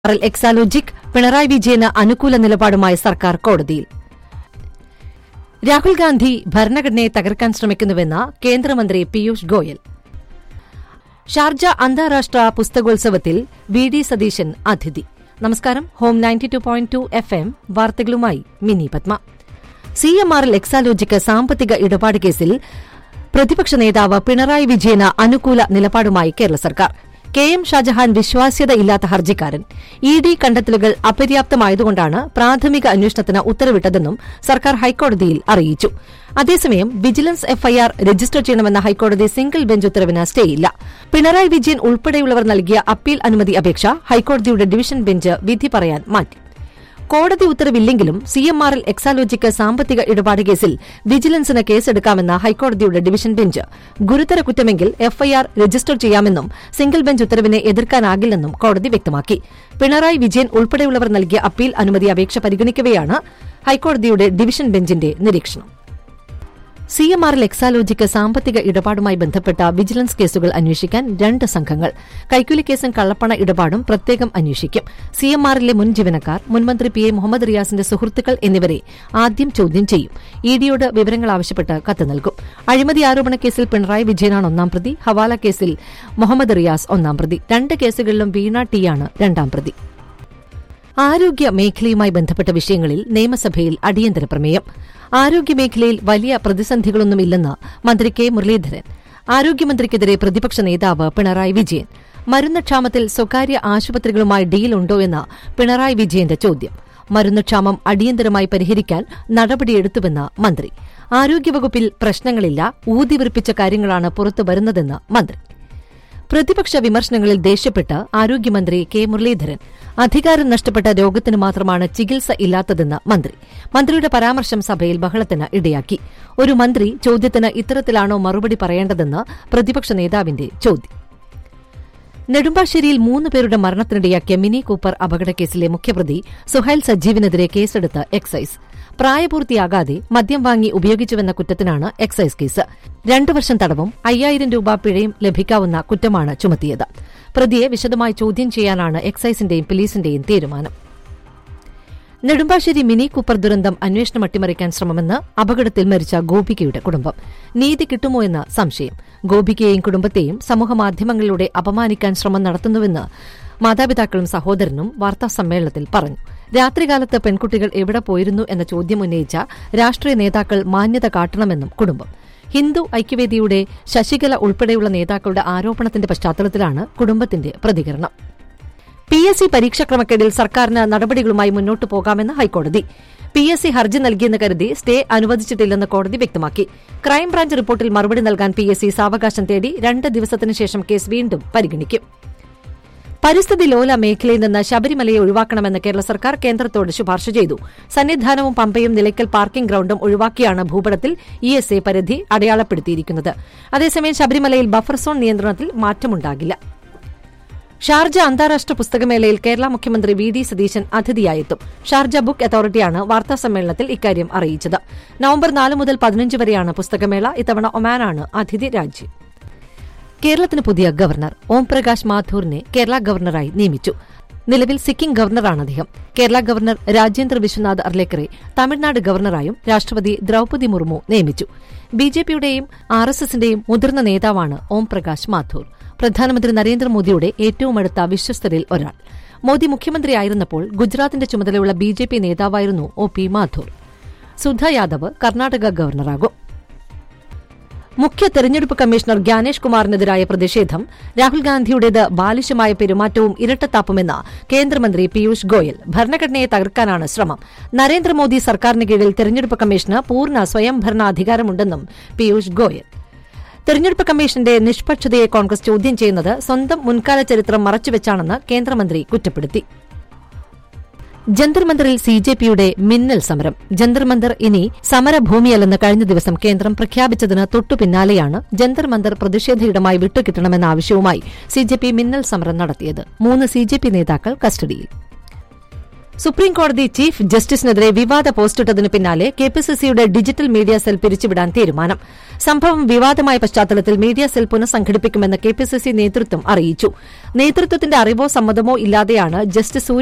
R L Exalogic Pinarayi വിജയന് അനുകൂല നിലപാടുമായി സർക്കാർ കോടതിയിൽ രാഹുൽ ഗാന്ധി ഭരണഘടനയെ തകർക്കാൻ ശ്രമിക്കുന്നുവെന്ന കേന്ദ്രമന്ത്രി പീയൂഷ് ഗോയൽ ഷാർജ അന്താരാഷ്ട്ര പുസ്തകോത്സവത്തിൽ വി ഡി സതീശൻ അതിഥി നമസ്കാരം home ninety two point two F M വാർത്തകളുമായി Mini Padma C M R L Exalogic സാമ്പത്തിക ഇടപാട് കേസിൽ പ്രതിപക്ഷ നേതാവ് പിണറായി വിജയന് അനുകൂല നിലപാടുമായി കേരള സർക്കാർ കെ എം ഷാജഹാൻ വിശ്വാസ്യതയില്ലാത്ത ഹർജിക്കാരൻ ഇ ഡി കണ്ടെത്തലുകൾ അപര്യാപ്തമായതുകൊണ്ടാണ് പ്രാഥമിക അന്വേഷണത്തിന് ഉത്തരവിട്ടതെന്നും സർക്കാർ ഹൈക്കോടതിയിൽ അറിയിച്ചു അതേസമയം വിജിലൻസ് എഫ്ഐആർ രജിസ്റ്റർ ചെയ്യണമെന്ന ഹൈക്കോടതി സിംഗിൾ ബെഞ്ച് ഉത്തരവിന് സ്റ്റേയില്ല പിണറായി വിജയൻ ഉൾപ്പെടെയുള്ളവർ നൽകിയ അപ്പീൽ അനുമതി അപേക്ഷ ഹൈക്കോടതിയുടെ ഡിവിഷൻ ബെഞ്ച് വിധി പറയാൻ മാറ്റി കോടതി ഉത്തരവില്ലെങ്കിലും C M R L Exalogic സാമ്പത്തിക ഇടപാട് കേസിൽ വിജിലൻസിന് കേസെടുക്കാമെന്ന ഹൈക്കോടതിയുടെ ഡിവിഷൻ ബെഞ്ച് ഗുരുതര കുറ്റമെങ്കിൽ എഫ്ഐആർ രജിസ്റ്റർ ചെയ്യാമെന്നും സിംഗിൾ ബെഞ്ച് ഉത്തരവിനെ എതിർക്കാനാകില്ലെന്നും കോടതി വ്യക്തമാക്കി പിണറായി വിജയൻ ഉൾപ്പെടെയുള്ളവർ നൽകിയ അപ്പീൽ അനുമതി അപേക്ഷ പരിഗണിക്കവെയാണ് ഹൈക്കോടതിയുടെ ഡിവിഷൻ ബെഞ്ചിന്റെ നിരീക്ഷണം C M R L Exalogic സാമ്പത്തിക ഇടപാടുമായി ബന്ധപ്പെട്ട വിജിലൻസ് കേസുകൾ അന്വേഷിക്കാൻ രണ്ട് സംഘങ്ങൾ കൈക്കൂലി കേസും കള്ളപ്പണ ഇടപാടും പ്രത്യേകം അന്വേഷിക്കും സി എം ആറിലെ മുൻ ജീവനക്കാർ മുൻമന്ത്രി പി എ മുഹമ്മദ് റിയാസിന്റെ സുഹൃത്തുക്കൾ എന്നിവരെ ആദ്യം ചോദ്യം ചെയ്യും ഇ ഡിയോട് വിവരങ്ങൾ ആവശ്യപ്പെട്ട് കത്ത് നൽകും അഴിമതി ആരോപണ കേസിൽ പിണറായി വിജയനാണ് ഒന്നാം പ്രതി ഹവാല കേസിൽ മുഹമ്മദ് റിയാസ് ഒന്നാം പ്രതി രണ്ട് കേസുകളിലും വീണ ടിയാണ് രണ്ടാം പ്രതി ആരോഗ്യ മേഖലയുമായി ബന്ധപ്പെട്ട വിഷയങ്ങളിൽ നിയമസഭയിൽ അടിയന്തര പ്രമേയം ആരോഗ്യമേഖലയിൽ വലിയ പ്രതിസന്ധികളൊന്നുമില്ലെന്ന് മന്ത്രി കെ മുരളീധരൻ ആരോഗ്യമന്ത്രിക്കെതിരെ പ്രതിപക്ഷ നേതാവ് പിണറായി വിജയൻ മരുന്നുക്ഷാമത്തിൽ സ്വകാര്യ ആശുപത്രികളുമായി ഡീലുണ്ടോ എന്ന പിണറായി വിജയന്റെ ചോദ്യം മരുന്നുക്ഷാമം അടിയന്തരമായി പരിഹരിക്കാൻ നടപടിയെടുത്തുവെന്ന് മന്ത്രി ആരോഗ്യവകുപ്പിൽ പ്രശ്നങ്ങളില്ല ഊതിവിറിപ്പിച്ച കാര്യങ്ങളാണ് പുറത്തുവരുന്നതെന്ന് മന്ത്രി പ്രതിപക്ഷ വിമർശനങ്ങളിൽ ദേഷ്യപ്പെട്ട് ആരോഗ്യമന്ത്രി കെ മുരളീധരൻ അധികാരം നഷ്ടപ്പെട്ട രോഗത്തിന് മാത്രമാണ് ചികിത്സ ഇല്ലാത്തതെന്ന് മന്ത്രി മന്ത്രിയുടെ പരാമർശം സഭയിൽ ബഹളത്തിന് ഇടയാക്കി ഒരു മന്ത്രി ചോദ്യത്തിന് ഇത്തരത്തിലാണോ മറുപടി പറയേണ്ടതെന്ന് പ്രതിപക്ഷ നേതാവിന്റെ ചോദ്യം നെടുമ്പാശ്ശേരിയിൽ മൂന്ന് പേരുടെ മരണത്തിനിടയാക്കിയ മിനി കൂപ്പർ അപകടക്കേസിലെ മുഖ്യപ്രതി സുഹൈൽ സജീവിനെതിരെ കേസെടുത്ത് എക്സൈസ് പ്രായപൂർത്തിയാകാതെ മദ്യം വാങ്ങി ഉപയോഗിച്ചുവെന്ന കുറ്റത്തിനാണ് എക്സൈസ് കേസ് രണ്ടു വർഷം തടവും അയ്യായിരം രൂപ പിഴയും ലഭിക്കാവുന്ന കുറ്റമാണ് ചുമത്തിയത് പ്രതിയെ വിശദമായി ചോദ്യം ചെയ്യാനാണ് എക്സൈസിന്റെയും പോലീസിന്റെയും തീരുമാനം നെടുമ്പാശ്ശേരി മിനി കൂപ്പർ ദുരന്തം അന്വേഷണം അട്ടിമറിക്കാൻ ശ്രമമെന്ന് അപകടത്തിൽ മരിച്ച ഗോപികയുടെ കുടുംബം നീതി കിട്ടുമോ എന്ന സംശയം ഗോപികയെയും കുടുംബത്തെയും സമൂഹമാധ്യമങ്ങളിലൂടെ അപമാനിക്കാൻ ശ്രമം നടത്തുന്നുവെന്ന് മാതാപിതാക്കളും സഹോദരനും വാർത്താസമ്മേളനത്തിൽ പറഞ്ഞു രാത്രികാലത്ത് പെൺകുട്ടികൾ എവിടെ പോയിരുന്നു എന്ന ചോദ്യം ഉന്നയിച്ച രാഷ്ട്രീയ നേതാക്കൾ മാന്യത കാട്ടണമെന്നും കുടുംബം ഹിന്ദു ഐക്യവേദിയുടെ ശശികല ഉൾപ്പെടെയുള്ള നേതാക്കളുടെ ആരോപണത്തിന്റെ പശ്ചാത്തലത്തിലാണ് കുടുംബത്തിന്റെ പ്രതികരണം പി എസ് സി പരീക്ഷാക്രമക്കേടിൽ സർക്കാരിന് നടപടികളുമായി മുന്നോട്ടു പോകാമെന്ന് ഹൈക്കോടതി പി എസ് സി ഹർജി നൽകിയെന്ന് കരുതി സ്റ്റേ അനുവദിച്ചിട്ടില്ലെന്ന് കോടതി വ്യക്തമാക്കി ക്രൈംബ്രാഞ്ച് റിപ്പോർട്ടിൽ മറുപടി നൽകാൻ പി എസ് സി സാവകാശം തേടി രണ്ട് ദിവസത്തിനു ശേഷം കേസ് വീണ്ടും പരിഗണിക്കും പരിസ്ഥിതി ലോല മേഖലയിൽ നിന്ന് ശബരിമലയെ ഒഴിവാക്കണമെന്ന് കേരള സർക്കാർ കേന്ദ്രത്തോട് ശുപാർശ ചെയ്തു സന്നിധാനവും പമ്പയും നിലയ്ക്കൽ പാർക്കിംഗ് ഗ്രൌണ്ടും ഒഴിവാക്കിയാണ് ഭൂപടത്തിൽ ഇ എസ് എ പരിധി അടയാളപ്പെടുത്തിയിരിക്കുന്നത് അതേസമയം ശബരിമലയിൽ ബഫർ സോൺ നിയന്ത്രണത്തിൽ മാറ്റമുണ്ടാകില്ല ഷാർജ അന്താരാഷ്ട്ര പുസ്തകമേളയിൽ കേരള മുഖ്യമന്ത്രി വി ഡി സതീശൻ അതിഥിയായെത്തും ഷാർജ ബുക്ക് അതോറിറ്റിയാണ് വാർത്താസമ്മേളനത്തിൽ ഇക്കാര്യം അറിയിച്ചത് നവംബർ നാല് മുതൽ പതിനഞ്ച് വരെയാണ് പുസ്തകമേള ഇത്തവണ ഒമാനാണ് അതിഥി രാജ്യം കേരളത്തിന് പുതിയ ഗവർണർ ഓം പ്രകാശ് മാഥൂറിനെ കേരള ഗവർണറായി നിയമിച്ചു നിലവിൽ സിക്കിം ഗവർണറാണ് അദ്ദേഹം കേരള ഗവർണർ രാജേന്ദ്ര വിശ്വനാഥ് അർലേക്കറെ തമിഴ്നാട് ഗവർണറായും രാഷ്ട്രപതി ദ്രൌപതി മുർമു നിയമിച്ചു ബിജെപിയുടെയും ആർ എസ് എസിന്റെയും മുതിർന്ന നേതാവാണ് ഓം പ്രകാശ് മാഥൂർ പ്രധാനമന്ത്രി നരേന്ദ്രമോദിയുടെ ഏറ്റവും അടുത്ത വിശ്വസ്തരിൽ ഒരാൾ മോദി മുഖ്യമന്ത്രിയായിരുന്നപ്പോൾ ഗുജറാത്തിന്റെ ചുമതലയുള്ള ബിജെപി നേതാവായിരുന്നു ഒ പി മാഥൂർ സുധ യാദവ് കർണാടക ഗവർണറാകും മുഖ്യ തെരഞ്ഞെടുപ്പ് കമ്മീഷണർ ജ്ഞാനേഷ് കുമാറിനെതിരായ പ്രതിഷേധം രാഹുൽ ഗാന്ധിയുടേത് ബാലിശമായ പെരുമാറ്റവും ഇരട്ടത്താപ്പുമെന്ന് കേന്ദ്രമന്ത്രി പീയൂഷ് ഗോയൽ ഭരണഘടനയെ തകർക്കാനാണ് ശ്രമം നരേന്ദ്രമോദി സർക്കാരിന് കീഴിൽ തെരഞ്ഞെടുപ്പ് കമ്മീഷന് പൂർണ്ണ സ്വയംഭരണാധികാരമുണ്ടെന്നും പീയൂഷ് ഗോയൽ തെരഞ്ഞെടുപ്പ് കമ്മീഷന്റെ നിഷ്പക്ഷതയെ കോൺഗ്രസ് ചോദ്യം ചെയ്യുന്നത് സ്വന്തം മുൻകാല ചരിത്രം മറച്ചുവെച്ചാണെന്ന് കേന്ദ്രമന്ത്രി കുറ്റപ്പെടുത്തി ജന്തർ മന്ദറിൽ സി ജെ പിയുടെ മിന്നൽ സമരം ജന്തർ മന്ദർ ഇനി സമരഭൂമിയല്ലെന്ന് കഴിഞ്ഞ ദിവസം കേന്ദ്രം പ്രഖ്യാപിച്ചതിന് തൊട്ടു പിന്നാലെയാണ് ജന്തർ മന്ദർ പ്രതിഷേധയിടമായി വിട്ടുകിട്ടണമെന്ന ആവശ്യവുമായി സി ജെ പി മിന്നൽ സമരം നടത്തിയത് മൂന്ന് സി ജെ പി നേതാക്കൾ കസ്റ്റഡിയിൽ സുപ്രീംകോടതി ചീഫ് ജസ്റ്റിസിനെതിരെ വിവാദ പോസ്റ്റിട്ടതിന് പിന്നാലെ കെപിസിസിയുടെ ഡിജിറ്റൽ മീഡിയ സെൽ പിരിച്ചുവിടാൻ തീരുമാനം സംഭവം വിവാദമായ പശ്ചാത്തലത്തിൽ മീഡിയ സെൽ പുനഃസംഘടിപ്പിക്കുമെന്ന് കെപിസിസി നേതൃത്വം അറിയിച്ചു നേതൃത്വത്തിന്റെ അറിവോ സമ്മതമോ ഇല്ലാതെയാണ് ജസ്റ്റിസ്